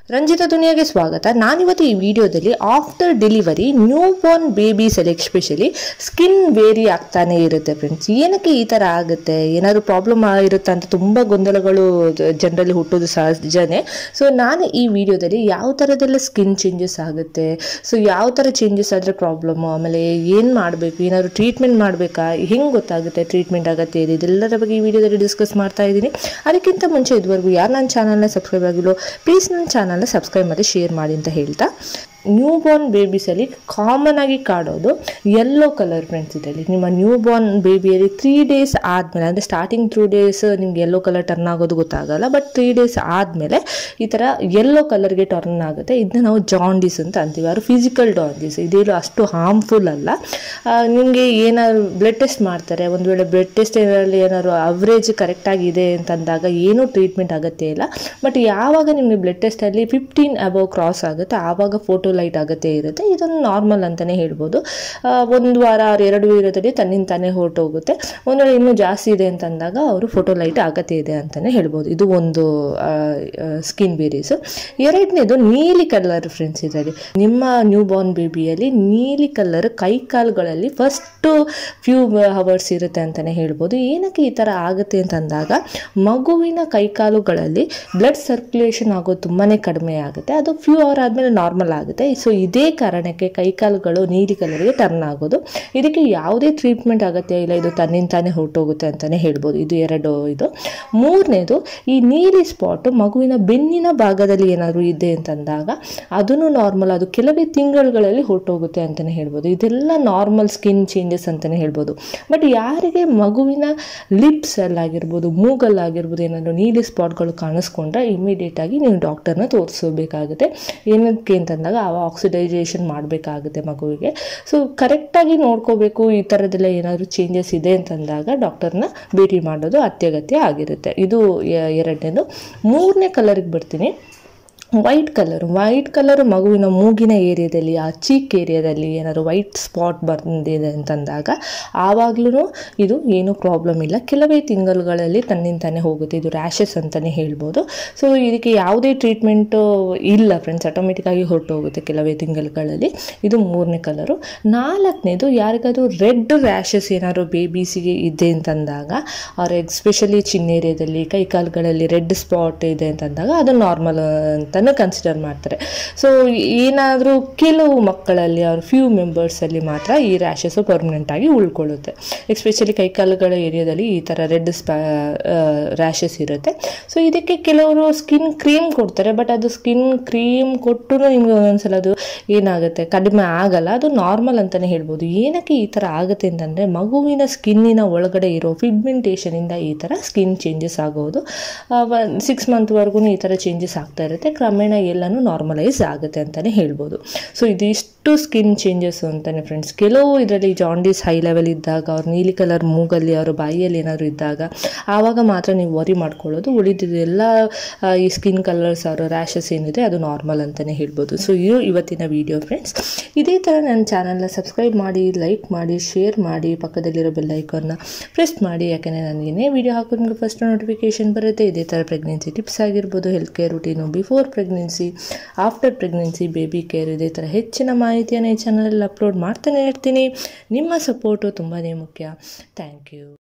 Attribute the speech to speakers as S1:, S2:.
S1: ರಂಜಿತಾ ದುನಿಯಾಗೆ ಸ್ವಾಗತ ನಾನಿವತ್ತು ಈ ವಿಡಿಯೋದಲ್ಲಿ after delivery new born babies ಅಲ್ಲಿ ಎಸ್ಪೆಷಲಿ ಸ್ಕಿನ್ ವೇರಿ ಆಗ್ತಾನೆ ಇರುತ್ತೆ ಫ್ರೆಂಡ್ಸ್ ಏನಕ್ಕೆ ಈ ಥರ ಆಗುತ್ತೆ ಏನಾದರೂ ಪ್ರಾಬ್ಲಮ್ ಇರುತ್ತೆ ಅಂತ ತುಂಬ ಗೊಂದಲಗಳು ಜನರಲ್ಲಿ ಹುಟ್ಟೋದು ಸಹಜನೇ ಸೊ ನಾನು ಈ ವಿಡಿಯೋದಲ್ಲಿ ಯಾವ ಥರದೆಲ್ಲ ಸ್ಕಿನ್ ಚೇಂಜಸ್ ಆಗುತ್ತೆ ಸೊ ಯಾವ ಥರ ಚೇಂಜಸ್ ಆದರೆ ಪ್ರಾಬ್ಲಮ್ಮು ಆಮೇಲೆ ಏನು ಮಾಡಬೇಕು ಏನಾದರೂ ಟ್ರೀಟ್ಮೆಂಟ್ ಮಾಡಬೇಕಾ ಹೆಂಗೆ ಗೊತ್ತಾಗುತ್ತೆ ಟ್ರೀಟ್ಮೆಂಟ್ ಆಗತ್ತೆ ಇದೆ ಇದೆಲ್ಲರ ಬಗ್ಗೆ ಈ ವಿಡಿಯೋದಲ್ಲಿ ಡಿಸ್ಕಸ್ ಮಾಡ್ತಾ ಇದ್ದೀನಿ ಅದಕ್ಕಿಂತ ಮುಂಚೆ ಇದುವರೆಗೂ ಯಾರು ನನ್ನ ಚಾನಲ್ನ ಸಬ್ಸ್ಕ್ರೈಬ್ ಆಗಿಲ್ಲೋ ಪ್ಲೀಸ್ ನನ್ನ ಚಾನಲ್ನ ಸಬ್ಸ್ಕ್ರೈಬ್ ಮಾಡಿ ಶೇರ್ ಮಾಡಿ ಅಂತ ಹೇಳ್ತಾ ನ್ಯೂ ಬಾರ್ನ್ ಬೇಬೀಸಲ್ಲಿ ಕಾಮನ್ ಆಗಿ ಕಾಡೋದು ಯೆಲ್ಲೋ ಕಲರ್ ಫ್ರೆಂಡ್ಸ್ ಇದರಲ್ಲಿ ನಿಮ್ಮ ನ್ಯೂ ಬಾರ್ನ್ ಬೇಬಿಯಲ್ಲಿ ತ್ರೀ ಡೇಸ್ ಆದಮೇಲೆ ಅಂದರೆ ಸ್ಟಾರ್ಟಿಂಗ್ ತ್ರೂ ಡೇಸ್ ನಿಮ್ಗೆ ಯೆಲ್ಲೋ ಕಲರ್ ಟರ್ನ್ ಆಗೋದು ಗೊತ್ತಾಗಲ್ಲ ಬಟ್ ತ್ರೀ ಡೇಸ್ ಆದಮೇಲೆ ಈ ಥರ ಯೆಲ್ಲೋ ಕಲರ್ಗೆ ಟರ್ನ್ ಆಗುತ್ತೆ ಇದನ್ನ ನಾವು ಜಾಂಡೀಸ್ ಅಂತ ಅಂತೀವಿ ಅದು ಫಿಸಿಕಲ್ ಜಾಂಡೀಸ್ ಇದೇನು ಅಷ್ಟು ಹಾರ್ಮ್ಫುಲ್ ಅಲ್ಲ ನಿಮಗೆ ಏನಾದ್ರು ಬ್ಲಡ್ ಟೆಸ್ಟ್ ಮಾಡ್ತಾರೆ ಒಂದು ವೇಳೆ ಬ್ಲಡ್ ಟೆಸ್ಟಲ್ಲಿ ಏನಾದ್ರು ಅವರೇಜ್ ಕರೆಕ್ಟಾಗಿದೆ ಅಂತಂದಾಗ ಏನೂ ಟ್ರೀಟ್ಮೆಂಟ್ ಅಗತ್ಯ ಇಲ್ಲ ಬಟ್ ಯಾವಾಗ ನಿಮಗೆ ಬ್ಲಡ್ ಟೆಸ್ಟಲ್ಲಿ ಫಿಫ್ಟೀನ್ ಅಬವ್ ಕ್ರಾಸ್ ಆಗುತ್ತೆ ಆವಾಗ ಫೋಟೋ ಲೈಟ್ ಅಗತ್ಯ ಇರುತ್ತೆ ಇದೊಂದು ನಾರ್ಮಲ್ ಅಂತಲೇ ಹೇಳ್ಬೋದು ಆ, ಒಂದು ವಾರ ಅವ್ರು ಎರಡು ವೀರದಲ್ಲಿ ತನ್ನಿಂದ ತಾನೇ ಹೊರಟೋಗುತ್ತೆ ಒಂದು ವೇಳೆ ಇನ್ನೂ ಜಾಸ್ತಿ ಇದೆ ಅಂತಂದಾಗ ಅವರು ಫೋಟೋ ಲೈಟ್ ಅಗತ್ಯ ಇದೆ ಅಂತಲೇ ಹೇಳ್ಬೋದು ಇದು ಒಂದು ಸ್ಕಿನ್ ಬೇರೀಸು ಎರಡನೇದು ನೀಲಿ ಕಲರ್ ಫ್ರೆಂಡ್ಸ್ ಇದರಲ್ಲಿ ನಿಮ್ಮ ನ್ಯೂ ಬಾರ್ನ್ ಬೇಬಿಯಲ್ಲಿ ನೀಲಿ ಕಲರ್ ಕೈ ಕಾಲುಗಳಲ್ಲಿ ಫಸ್ಟು ಫ್ಯೂ ಹವರ್ಸ್ ಇರುತ್ತೆ ಅಂತಲೇ ಹೇಳ್ಬೋದು ಏನಕ್ಕೆ ಈ ಥರ ಆಗುತ್ತೆ ಅಂತಂದಾಗ ಮಗುವಿನ ಕೈಕಾಲುಗಳಲ್ಲಿ ಬ್ಲಡ್ ಸರ್ಕ್ಯುಲೇಷನ್ ಆಗೋದು ತುಂಬಾ ಕಡಿಮೆ ಆಗುತ್ತೆ ಅದು ಫ್ಯೂ ಅವರ್ ಆದಮೇಲೆ ನಾರ್ಮಲ್ ಆಗುತ್ತೆ ಸೊ ಇದೇ ಕಾರಣಕ್ಕೆ ಕೈಕಾಲುಗಳು ನೀಲಿ ಕಲರ್ಗೆ ಟರ್ನ್ ಆಗೋದು ಇದಕ್ಕೆ ಯಾವುದೇ ಟ್ರೀಟ್ಮೆಂಟ್ ಅಗತ್ಯ ಇಲ್ಲ ಇದು ತನ್ನಿಂದ ತಾನೇ ಹೊರಟೋಗುತ್ತೆ ಅಂತಲೇ ಹೇಳ್ಬೋದು ಇದು ಎರಡು ಇದು ಮೂರನೇದು ಈ ನೀಲಿ ಸ್ಪಾಟು ಮಗುವಿನ ಬೆನ್ನಿನ ಭಾಗದಲ್ಲಿ ಏನಾದರೂ ಇದೆ ಅಂತಂದಾಗ ಅದನ್ನು ನಾರ್ಮಲ್ ಅದು ಕೆಲವೇ ತಿಂಗಳುಗಳಲ್ಲಿ ಹೊರಟೋಗುತ್ತೆ ಅಂತಲೇ ಹೇಳ್ಬೋದು ಇದೆಲ್ಲ ನಾರ್ಮಲ್ ಸ್ಕಿನ್ ಚೇಂಜಸ್ ಅಂತಲೇ ಹೇಳ್ಬೋದು ಬಟ್ ಯಾರಿಗೆ ಮಗುವಿನ ಲಿಪ್ಸಲ್ಲಾಗಿರ್ಬೋದು ಮೂಗಲ್ಲಾಗಿರ್ಬೋದು ಏನಾದರೂ ನೀಲಿ ಸ್ಪಾಟ್ಗಳು ಕಾಣಿಸ್ಕೊಂಡ್ರೆ ಇಮಿಡಿಯೇಟ್ ಆಗಿ ನೀವು ಡಾಕ್ಟರ್ನ ತೋರಿಸಬೇಕಾಗುತ್ತೆ ಏನಕ್ಕೆ ಅಂತಂದಾಗ ಆ ಆಕ್ಸಿಡೈಸೇಷನ್ ಮಾಡಬೇಕಾಗುತ್ತೆ ಮಗುವಿಗೆ ಸೊ ಕರೆಕ್ಟಾಗಿ ನೋಡ್ಕೋಬೇಕು ಈ ಥರದ್ದೆಲ್ಲ ಏನಾದರೂ ಚೇಂಜಸ್ ಇದೆ ಅಂತಂದಾಗ ಡಾಕ್ಟರ್ನ ಭೇಟಿ ಮಾಡೋದು ಅತ್ಯಗತ್ಯ ಆಗಿರುತ್ತೆ ಇದು ಎ- ಎರಡನೇದು ಮೂರನೇ ಕಲರಿಗೆ ಬರ್ತೀನಿ ವೈಟ್ ಕಲರ್ ವೈಟ್ ಕಲರ್ ಮಗುವಿನ ಮೂಗಿನ ಏರಿಯಾದಲ್ಲಿ ಆ ಚೀಕ್ ಏರಿಯಾದಲ್ಲಿ ಏನಾದ್ರು ವೈಟ್ ಸ್ಪಾಟ್ ಬಂದಿದೆ ಅಂತಂದಾಗ ಆವಾಗಲೂ ಇದು ಏನೂ ಪ್ರಾಬ್ಲಮ್ ಇಲ್ಲ ಕೆಲವೇ ತಿಂಗಳುಗಳಲ್ಲಿ ತನ್ನಿಂದ ತಾನೇ ಹೋಗುತ್ತೆ ಇದು ರ್ಯಾಷಸ್ ಅಂತಲೇ ಹೇಳ್ಬೋದು ಸೊ ಇದಕ್ಕೆ ಯಾವುದೇ ಟ್ರೀಟ್ಮೆಂಟು ಇಲ್ಲ ಫ್ರೆಂಡ್ಸ್ ಆಟೋಮೆಟಿಕ್ಕಾಗಿ ಹೊರಟೋಗುತ್ತೆ ಕೆಲವೇ ತಿಂಗಳುಗಳಲ್ಲಿ ಇದು ಮೂರನೇ ಕಲರು ನಾಲ್ಕನೇದು ಯಾರಿಗಾದ್ರೂ ರೆಡ್ ರ್ಯಾಷಸ್ ಏನಾದ್ರು ಬೇಬೀಸಿಗೆ ಇದೆ ಅಂತಂದಾಗ ಅವ್ರ ಎಸ್ಪೆಷಲಿ ಚಿನ್ನ ಏರಿಯಾದಲ್ಲಿ ಕೈ ಕಾಲುಗಳಲ್ಲಿ ರೆಡ್ ಸ್ಪಾಟ್ ಇದೆ ಅಂತಂದಾಗ ಅದು ನಾರ್ಮಲ್ ಅಂತಲೂ ಕನ್ಸಿಡರ್ ಮಾಡ್ತಾರೆ ಸೊ ಏನಾದರೂ ಕೆಲವು ಮಕ್ಕಳಲ್ಲಿ ಅವ್ರ ಫ್ಯೂ ಮೆಂಬರ್ಸಲ್ಲಿ ಮಾತ್ರ ಈ ರ್ಯಾಷಸ್ಸು ಪರ್ಮನೆಂಟಾಗಿ ಉಳ್ಕೊಳ್ಳುತ್ತೆ ಎಸ್ಪೆಷಲಿ ಕೈಕಾಲುಗಳ ಏರಿಯಾದಲ್ಲಿ ಈ ಥರ ರೆಡ್ ಸ್ಪಾ ರ್ಯಾಷಸ್ ಇರುತ್ತೆ ಸೊ ಇದಕ್ಕೆ ಕೆಲವರು ಸ್ಕಿನ್ ಕ್ರೀಮ್ ಕೊಡ್ತಾರೆ ಬಟ್ ಅದು ಸ್ಕಿನ್ ಕ್ರೀಮ್ ಕೊಟ್ಟು ನಿಮ್ಗೆ ಒಂದೊಂದ್ಸಲ ಅದು ಏನಾಗುತ್ತೆ ಕಡಿಮೆ ಆಗಲ್ಲ ಅದು ನಾರ್ಮಲ್ ಅಂತಲೇ ಹೇಳ್ಬೋದು ಏನಕ್ಕೆ ಈ ಥರ ಆಗುತ್ತೆ ಅಂತಂದರೆ ಮಗುವಿನ ಸ್ಕಿನ್ನಿನ ಒಳಗಡೆ ಇರೋ ಫಿಗ್ಮೆಂಟೇಷನಿಂದ ಈ ಥರ ಸ್ಕಿನ್ ಚೇಂಜಸ್ ಆಗೋದು ಸಿಕ್ಸ್ ಮಂತ್ವರೆಗೂ ಈ ಥರ ಚೇಂಜಸ್ ಆಗ್ತಾ ಇರುತ್ತೆ ಕ್ರಮೇಣ ಎಲ್ಲನೂ ನಾರ್ಮಲೈಸ್ ಆಗುತ್ತೆ ಅಂತಲೇ ಹೇಳ್ಬೋದು ಸೊ ಇದಿಷ್ಟು ಸ್ಕಿನ್ ಚೇಂಜಸ್ ಅಂತಲೇ ಫ್ರೆಂಡ್ಸ್ ಕೆಲವು ಇದರಲ್ಲಿ ಜಾಂಡೀಸ್ ಹೈ ಲೆವೆಲ್ ಇದ್ದಾಗ ಅವ್ರ ನೀಲಿ ಕಲರ್ ಮೂಗಲ್ಲಿ ಅವ್ರ ಬಾಯಿಯಲ್ಲಿ ಏನಾದರೂ ಇದ್ದಾಗ ಆವಾಗ ಮಾತ್ರ ನೀವು ವರಿ ಮಾಡ್ಕೊಳ್ಳೋದು ಉಳಿದಿದ್ದೆಲ್ಲ ಆ, ಈ ಸ್ಕಿನ್ ಕಲರ್ಸ್ ಅವರ ರ್ಯಾಷಸ್ ಏನಿದೆ ಅದು ನಾರ್ಮಲ್ ಅಂತಲೇ ಹೇಳ್ಬೋದು ಸೊ ಇದು ಇವತ್ತಿನ ವಿಡಿಯೋ ಫ್ರೆಂಡ್ಸ್ ಇದೇ ಥರ ನನ್ನ ಚಾನಲ್ನ ಸಬ್ಸ್ಕ್ರೈಬ್ ಮಾಡಿ ಲೈಕ್ ಮಾಡಿ ಶೇರ್ ಮಾಡಿ ಪಕ್ಕದಲ್ಲಿರೋ ಬೆಲ್ ಐಕಾನ್ನ ಪ್ರೆಸ್ ಮಾಡಿ ಯಾಕೆಂದರೆ ನನಗೆ ಏನೇ ವಿಡಿಯೋ ಹಾಕೋದು ನಿಮಗೆ ಫಸ್ಟ್ ನೋಟಿಫಿಕೇಶನ್ ಬರುತ್ತೆ ಇದೇ ಥರ ಪ್ರೆಗ್ನೆನ್ಸಿ ಟಿಪ್ಸ್ ಆಗಿರ್ಬೋದು health care routine before pregnancy after pregnancy baby care ಇದೇ ಥರ ಹೆಚ್ಚಿನ ಮಾಹಿತಿಯನ್ನು ಈ ಚಾನಲಲ್ಲಿ ಅಪ್ಲೋಡ್ ಮಾಡ್ತಾನೆ ಇರ್ತೀನಿ ನಿಮ್ಮ ಸಪೋರ್ಟು ತುಂಬಾ ಮುಖ್ಯ ಥ್ಯಾಂಕ್ ಯು